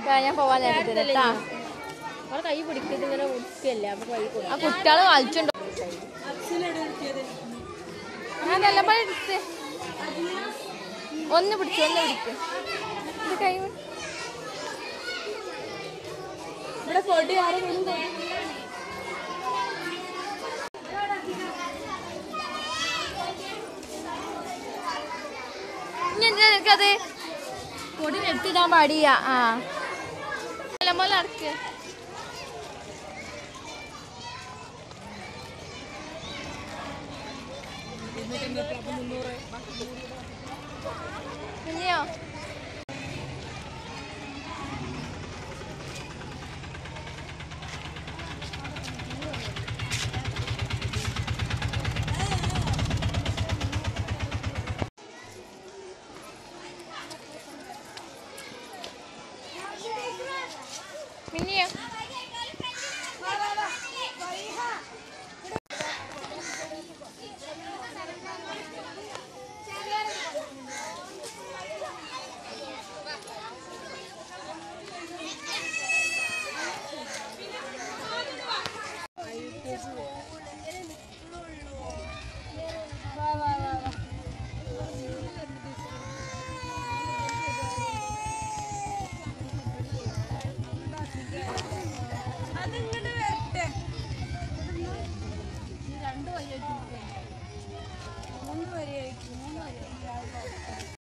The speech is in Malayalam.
ദാ ഞാൻ പോവാൻ നേരത്തെ കേട്ടാ അവളെ കൈ പിടിക്കുന്നത് ഇങ്ങനെ ഉടുക്കല്ലേ അപ്പൊ കൈ കൊടുക്കും ആ കുട്ടികള് കളിച്ചുണ്ടോ ഞാൻ നല്ലപോലെ എടുത്ത് ഒന്ന് പിടിച്ചു ഒന്ന് പിടിക്ക് ഇത് കൈ കൊണ്ട്. ഇവിടെ പൊടി ആരും ഇനി എന്തിനാ നിനക്കത് പൊടി എടുത്തിടാൻ പാടിയ ആ നല്ലപോലെ അടക്ക് ഇനിയോ മിന്നിയോ